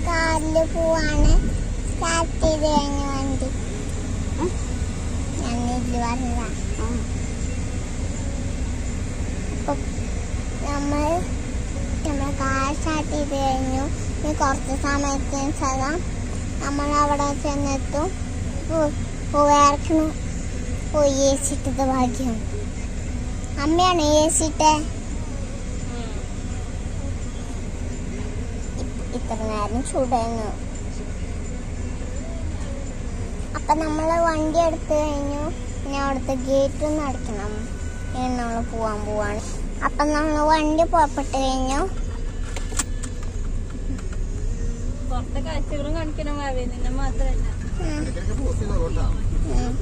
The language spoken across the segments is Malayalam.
കാറില് പോവാണ് സ്റ്റാർട്ട് ചെയ്ത് കഴിഞ്ഞു വണ്ടി ഞാൻ ഇതില് പറഞ്ഞതാ അപ്പൊ നമ്മൾ നമ്മൾ കാർ സ്റ്റാർട്ട് ചെയ്ത് കഴിഞ്ഞു ഇനി കുറച്ച് സമയത്തിന് ശേഷം നമ്മൾ അവിടെ ചെന്നെത്തും വേർക്കണം പോയി ഏസിട്ടത് ഭാഗ്യം അമ്മയാണ് ഏസിട്ടെ ഇത്ര നേരം ചൂടായിരുന്നു അപ്പൊ നമ്മള് വണ്ടി എടുത്തു കഴിഞ്ഞു ഇനി അവിടുത്തെ ഗേറ്റ് ഒന്ന് അടയ്ക്കണം ഇനി നമ്മൾ പോവാൻ പോവാണ് അപ്പൊ നമ്മൾ വണ്ടി പുറപ്പെട്ട് കഴിഞ്ഞു പുറത്തെ കാഴ്ചകളും കാണിക്കണം ഭാവി നിന്നെ മാത്രല്ല ഉം, ഇടയ്ക്കിടയ്ക്ക് പോസ്റ്റ് ചെയ്തോ കേട്ടോ ഉം.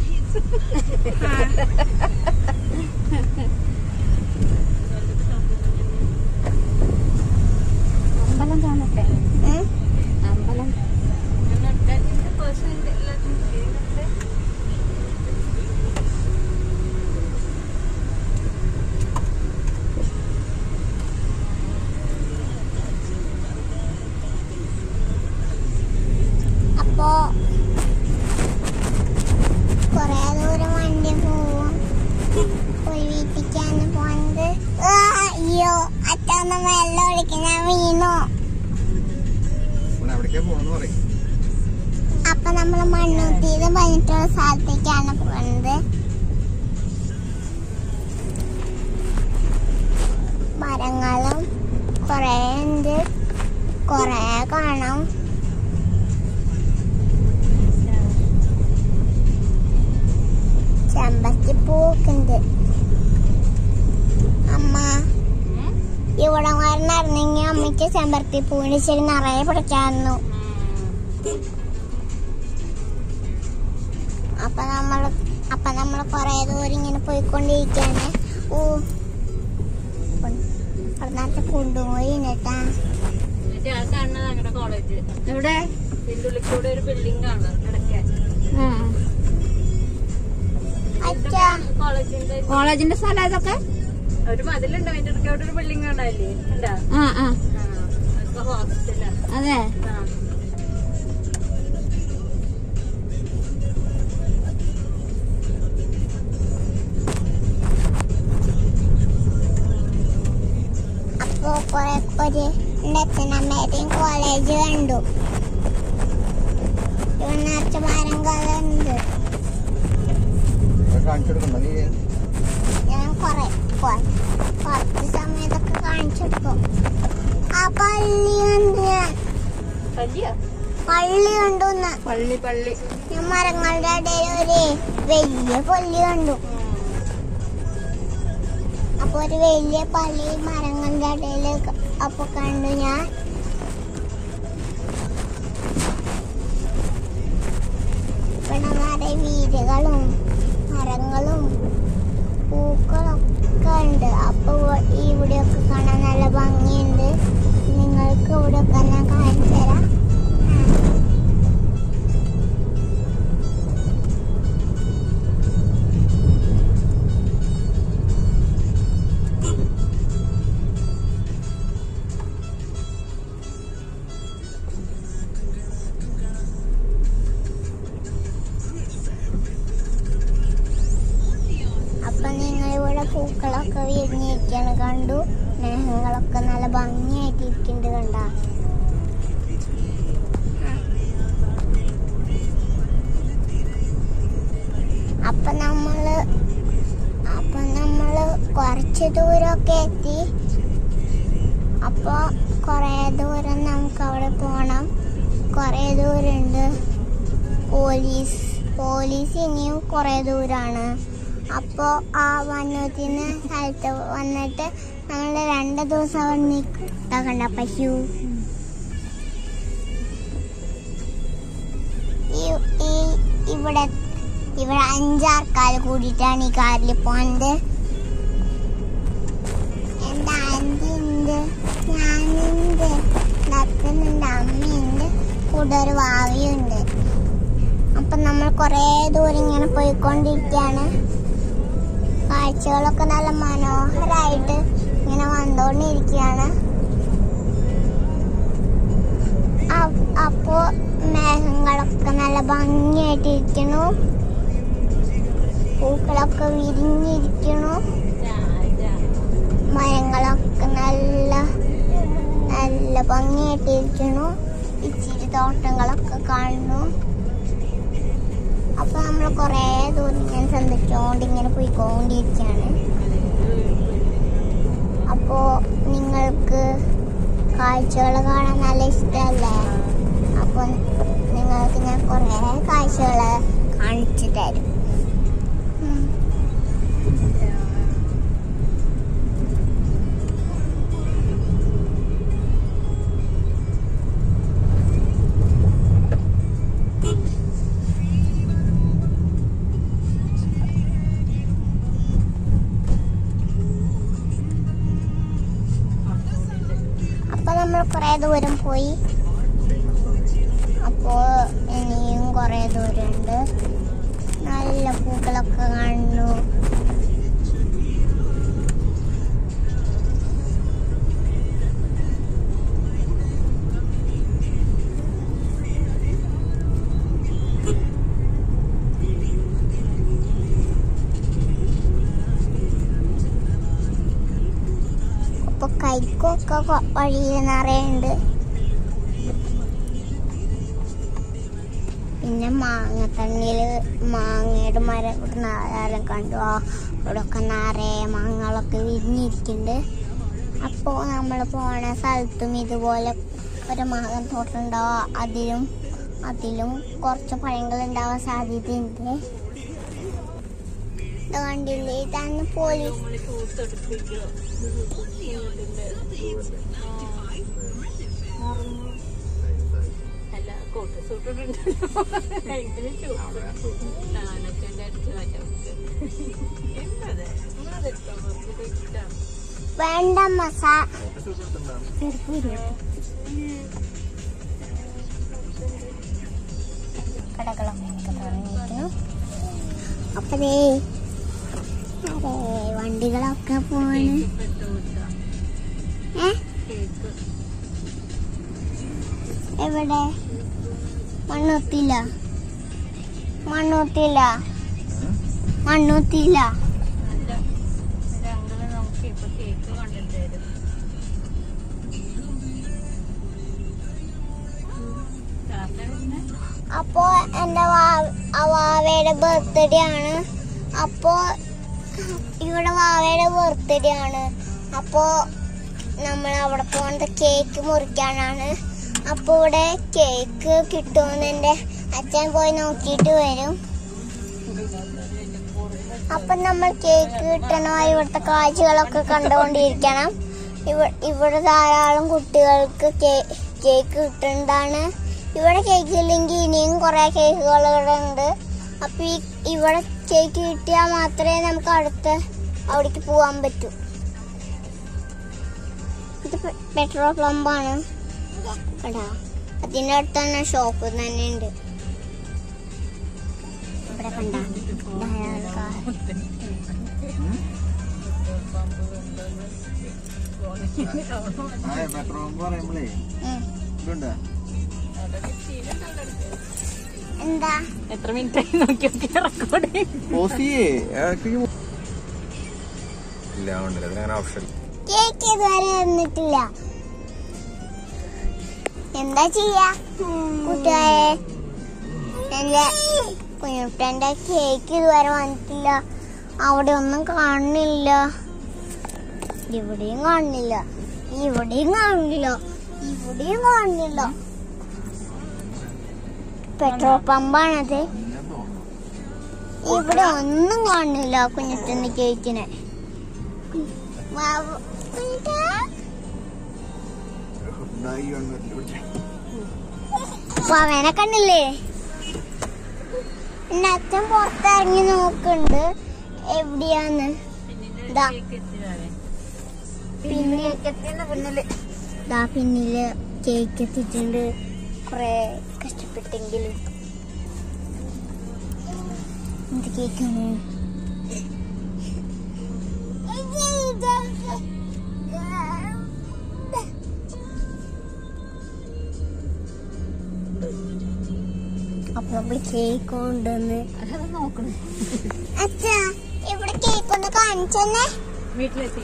അമ്പലം കാണട്ടെ ഉം. അമ്പലം പേഴ്സണൽ അപ്പോ കൊറേ ദൂരം വണ്ടി പോവും പോയി വീട്ടിക്കാണ് പോണത് ആ, അയ്യോ അച്ഛന്ന് വെള്ളം ഒഴിക്കാൻ ഞാൻ വീണു നമ്മൾ എവിടേക്കാ പോണെന്ന് പറയും അപ്പൊ നമ്മള് മണ്ണൂത്തിന്ന് പറഞ്ഞിട്ടുള്ള സ്ഥലത്തേക്കാണ് പോകുന്നത് മരങ്ങളും കൊറേ ഉണ്ട് കൊറേ കാണാം ചെമ്പത്തി പൂക്കുണ്ട് അമ്മ ഇവിടെ വരണമായിരുന്നെങ്കിൽ അമ്മയ്ക്ക് ചെമ്പരത്തി പൂവിന്റെ ശരി നിറയെ പിടിക്കായിരുന്നു അപ്പൊ നമ്മൾ അപ്പൊ നമ്മൾ കൊറേ ദൂരം ഇങ്ങനെ പോയിക്കൊണ്ടിരിക്കാണ് ഓ അവിടെ നേരത്തെ കൊണ്ടുപോയി കേട്ടാ മറ്റേ ആ കാണുന്നത് ഞങ്ങളുടെ കോളേജ് എവിടെ ഇതിന്റെ ഉള്ളിൽ കൂടെ ഒരു ബിൽഡിംഗ് കാണാം ഇടയ്ക്ക് അച്ഛാ കോളേജിന്റെ കോളേജിന്റെ സ്ഥലം ഇതൊക്കെ ഒരു മതിലുണ്ട് അതിന്റെ ഇടയ്ക്ക് അവിടെ ഒരു ബിൽഡിംഗ് കാണാല്ലേ ഉണ്ടാ ആ ആ അതൊക്കെ ഹോസ്റ്റലാ അതെ ആ അപ്പൊ കൊറേ ഒരു എന്റെ അച്ഛനമ്മേരെയും കോളേജ് കണ്ടു ഇവിടെ നിറച്ച് മരങ്ങളുണ്ട് അത് കാണിച്ചു കൊടുക്കണ്ട നീ ഞാൻ കൊറേ കൊ- കുറച്ച് സമയത്തൊക്കെ കാണിച്ചെടുക്കും ആ പള്ളി കണ്ടു ഞാൻ കല്ലിയോ പള്ളി കണ്ടു എന്ന് പള്ളി പള്ളി ഞാൻ മരങ്ങളുടെ ഇടയിൽ ഒരു വലിയ പള്ളി കണ്ടു അപ്പൊ ഒരു വലിയ പള്ളി മരങ്ങളുടെ ഇടയിൽ അപ്പൊ കണ്ടു ഞാൻ ഇവിടെ നിറയെ വീടുകളും മരങ്ങളും പൂക്കളൊക്കെ ഉണ്ട് അപ്പൊ ഇവ- ഇവിടെയൊക്കെ കാണാൻ നല്ല ഭംഗിയുണ്ട് നിങ്ങൾക്ക് ഇവിടെയൊക്കെ ഞാൻ കാണിച്ചു തരാം അപ്പൊ നിങ്ങൾ ഇവിടെ പൂക്കളൊക്കെ വിരിഞ്ഞിരിക്കാണ് കണ്ടു മേഘങ്ങളൊക്കെ നല്ല ഭംഗിയായിട്ട് ഇരിക്കുന്നുണ്ട് കണ്ട അപ്പൊ നമ്മള് അപ്പൊ നമ്മള് കുറച്ച് ദൂരമൊക്കെ എത്തി അപ്പൊ കൊറേ ദൂരം നമുക്ക് അവിടെ പോണം കൊറേ ദൂരമുണ്ട് പോലീസ് പോലീസ് ഇനിയും കുറെ ദൂരാണ് അപ്പോ ആ വന്നൂത്തിന്ന് സ്ഥലത്ത് വന്നിട്ട് നമ്മൾ രണ്ട് ദിവസം അവിടെ നിൽക്കണ്ട പശു ഈ- ഈ ഇവിടെ ഇവിടെ അഞ്ചാൾക്കാർ കൂടിയിട്ടാണ് ഈ കാറിൽ പോകുന്നത് എന്റെ ആന്റി ഉണ്ട് ഞാനുണ്ട് നത്തുന്നുണ്ട് അമ്മയുണ്ട് കൂടെ ഒരു വാവിയുണ്ട് അപ്പൊ നമ്മൾ കൊറേ ദൂരം ഇങ്ങനെ പോയിക്കൊണ്ടിരിക്കുകയാണ് കാഴ്ചകളൊക്കെ നല്ല മനോഹരായിട്ട് ഇങ്ങനെ വന്നുകൊണ്ടിരിക്കുകയാണ് ആ- ഭംഗിയായിട്ടിരിക്കണു പൂക്കളൊക്കെ വിരിഞ്ഞിരിക്കണു മരങ്ങളൊക്കെ നല്ല നല്ല ഭംഗിയായിട്ടിരിക്കണു ഇച്ചിരി തോട്ടങ്ങളൊക്കെ കാണുന്നു അപ്പൊ നമ്മൾ കൊറേ ദൂരം ഇങ്ങനെ സന്ദർശിച്ചോണ്ട് ഇങ്ങനെ പോയിക്കൊണ്ടിരിക്കുകയാണ് അപ്പോ നിങ്ങൾക്ക് കാഴ്ചകൾ കാണാൻ നല്ല ഇഷ്ടമല്ലേ അപ്പൊ നിങ്ങൾക്ക് ഞാൻ കൊറേ കാഴ്ചകൾ കാണിച്ചു തരും ഉം. അപ്പൊ നമ്മൾ കുറെ ദൂരം പോയി അപ്പോ ഇനിയും കുറെ ദൂരമുണ്ട് നല്ല പൂക്കളൊക്കെ കാണുന്നു അപ്പൊ കൈക്കൊക്കെ കൊ- വഴിയിൽ നിറയുണ്ട് പിന്നെ മാങ്ങത്തണ്ണില് മാങ്ങയുടെ മരം ഇവിടെ നാലാലും കണ്ടു ആ ഇവിടെയൊക്കെ നിറയെ മാങ്ങകളൊക്കെ വിരിഞ്ഞിരിക്കുന്നുണ്ട് അപ്പോൾ നമ്മൾ പോണ സ്ഥലത്തും ഇതുപോലെ ഒരു മാങ്ങ തോട്ടുണ്ടാവും അതിലും അതിലും കുറച്ച് പഴങ്ങൾ ഉണ്ടാവാൻ സാധ്യതയുണ്ട് ഇത് കണ്ടില്ലേ ഇതാണ് പോലീസ് അല്ല കോട്ട് സൂട്ടുണ്ടല്ലോ ഭയങ്കര ചൂട് ഞാനൊക്കെ അടിച്ചു മാറ്റാം എന്തത് അതെടുത്തോ വെറുതെ ഇഷ്ടമാണ് വേണ്ട മസാ കടകളൊക്കെ തുടങ്ങിയിരിക്കുന്നു അപ്പതേ അതെ വണ്ടികളൊക്കെ പോണ് ഏ കേക്ക് എവിടെ മണ്ണൂത്തില്ല മണ്ണൂത്തില്ല മണ്ണൂത്തില്ല അല്ല അങ്ങനെ നമുക്ക് ഇപ്പൊ കേക്ക് കണ്ടിട്ടായിരുന്നു പിന്നെ അപ്പോ എന്റെ വാ- ആ വാവയുടെ ബർത്ത്ഡേ ആണ് അപ്പോ ഇവിടെ വാവയുടെ ബർത്ത്ഡേ ആണ് അപ്പോ നമ്മൾ അവിടെ പോകുന്നത് കേക്ക് മുറിക്കാനാണ് അപ്പൊ ഇവിടെ കേക്ക് കിട്ടുമെന്ന് എന്റെ അച്ഛൻ പോയി നോക്കിയിട്ട് വരും അപ്പൊ നമ്മൾ കേക്ക് കിട്ടണമായി ഇവിടുത്തെ കാഴ്ചകളൊക്കെ കണ്ടുകൊണ്ടിരിക്കണം ഇവ- ഇവിടെ ധാരാളം കുട്ടികൾക്ക് കേ- കേക്ക് കിട്ടുന്നതാണ് ഇവിടെ കേക്ക് ഇല്ലെങ്കിൽ ഇനിയും കുറെ കേക്കുകൾ ഇവിടെ ഉണ്ട് അപ്പൊ ഈ ഇവിടെ കേക്ക് കിട്ടിയാൽ മാത്രമേ നമുക്ക് അടുത്ത അവിടേക്ക് പോവാൻ പറ്റൂ ഇത് പെ- പെട്രോൾ പമ്പാണ് എടാ അതിന്റെ അടുത്ത് തന്നെ ഷോപ്പ് തന്നെ ഉണ്ട് ഇവിടെ കണ്ട ധാരാളം കാർ ആ പെട്രോൾ പമ്പ് പറയുമ്പോഴേ ഉം. ഇതുണ്ട് എന്താ എത്ര മിനിറ്റ് ആയി നോക്കി നോക്കി റെക്കോർഡ് ഓസിയേ ഇടയ്ക്ക് ഇല്ല ഉണ്ടല്ലോ അതിനങ്ങനെ ഓപ്ഷൻ കേക്ക് ഇതുവരെ വന്നിട്ടില്ല എന്താ ചെയ്യാ കൂട്ടുകാരെ എന്റെ കുഞ്ഞുട്ടന്റെ കേക്ക് ഇതുവരെ വന്നിട്ടില്ല അവിടെ ഒന്നും കാണുന്നില്ല ഇവിടെയും കാണുന്നില്ല ഇവിടെയും കാണുന്നില്ല ഇവിടെയും കാണുന്നില്ല പെട്രോൾ പമ്പാണത് ഇവിടെ ഒന്നും കാണുന്നില്ല കുഞ്ഞുട്ടന്റെ കേക്കിനെ വാവ്. കുഞ്ഞുട്ടാ. അപ്പൊ അവനെ കണ്ടില്ലേ എന്റെ അച്ഛൻ പുറത്തിറങ്ങി നോക്കുന്നുണ്ട് എവിടെയാന്ന് ദാ. പിന്നെ പിന്നില് ദാ പിന്നില് കേക്ക് എത്തിയിട്ടുണ്ട് കൊറേ കഷ്ടപ്പെട്ടെങ്കിലും എന്ത് കേക്കാണ് അപ്പൊ നമ്മൾ കേക്ക് കൊണ്ടുവന്ന് അതൊക്കെ നോക്കണം അച്ഛാ ഇവിടെ കേക്ക് ഒന്ന് കാണിച്ചെന്നെ വീട്ടിലെത്തി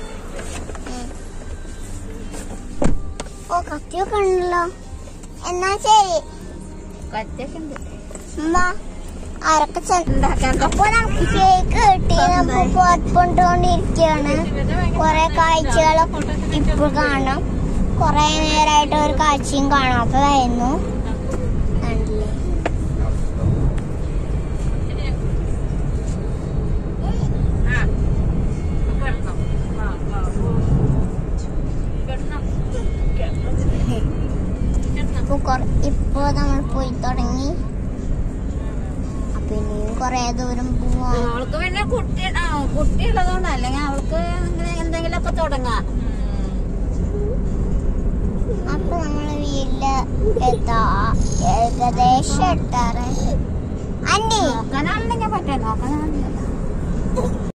ഓ കത്തിയൊക്കെ ഉണ്ടല്ലോ എന്നാ ശരി കറ്റൊക്കെ ഉണ്ട് ഉമ്മ ആരൊക്കെ ചെന്ന് ഉണ്ടാക്കാൻ അപ്പൊ നമുക്ക് കേക്ക് കിട്ടി നമ്മൾ പുറത്തുകൊണ്ടിരിക്കുകയാണ് കുറെ കാഴ്ചകളൊക്കെ ഇപ്പൊ കാണാം കുറെ നേരമായിട്ട് ഒരു കാഴ്ചയും കാണാത്തതായിരുന്നു കണ്ടില്ലേ ഇപ്പൊ കൊറ- ഇപ്പൊ നമ്മൾ പോയി തുടങ്ങി അപ്പൊ ഇനിയും കൊറേ ദൂരം പോവാ അവൾക്ക് പിന്നെ കുട്ടി ആ കുട്ടിയുള്ളതുകൊണ്ട് അല്ലെങ്കിൽ അവൾക്ക് ഇങ്ങനെ എന്തെങ്കിലുമൊക്കെ തുടങ്ങാം അപ്പൊ നമ്മള് വീട്ടില് എത്താ ഏകദേശം എത്താറ് ആന്റി നോക്കാനാണെങ്കിൽ പറ്റേ നോക്കാനാണെങ്കിൽ